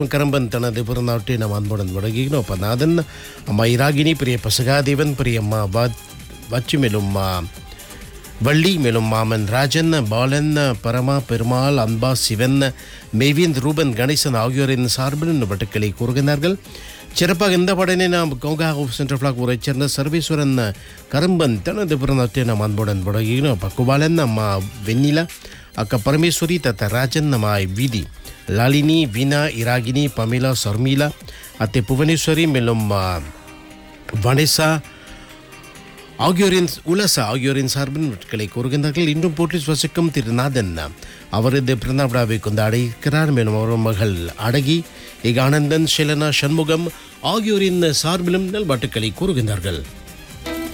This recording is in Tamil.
கரம்பன் தனது பிறந்தாட்டை நாம் அன்புடன் வழங்குகிறோம் அப்போ நாதன் அம்மா இராகினி பிரிய பசகாதேவன் பிரிய அம்மா வச்சு மேலும் வள்ளி மேலும் மாமன் ராஜன் பாலன் பரமா பெருமாள் அன்பா சிவன் மேவிந்த் ரூபன் கணேசன் ஆகியோரின் சார்பில் இந்த வட்டுக்களை கூறுகின்றார்கள் சிறப்பாக இந்த படனை நாம் கோங்கா சென்ட்ரல் பிளாக் ஊரைச் சேர்ந்த சர்வேஸ்வரன் கரம்பன் தனது பிறந்தத்தை நாம் அன்புடன் வழங்குகிறோம் பக்குபாலன் அம்மா வெண்ணிலா அக்க பரமேஸ்வரி தத்த ராஜன் அம்மா வீதி லாலினி வீணா இராகினி பமிலா சர்மிளா அத்தை புவனேஸ்வரி மேலும் ஆ, வனேசா ஆகியோரின் உலச ஆகியோரின் சார்பின் நாட்களை கூறுகின்றார்கள் இன்றும் போற்றி வசிக்கும் திருநாதன் அவரது பிறந்த விழாவை கொண்டாடியிருக்கிறார் மேலும் அவர் மகள் அடகி இக ஆனந்தன் ஷெலனா சண்முகம் ஆகியோரின் சார்பிலும் நல்வாட்டுக்களை கூறுகின்றார்கள்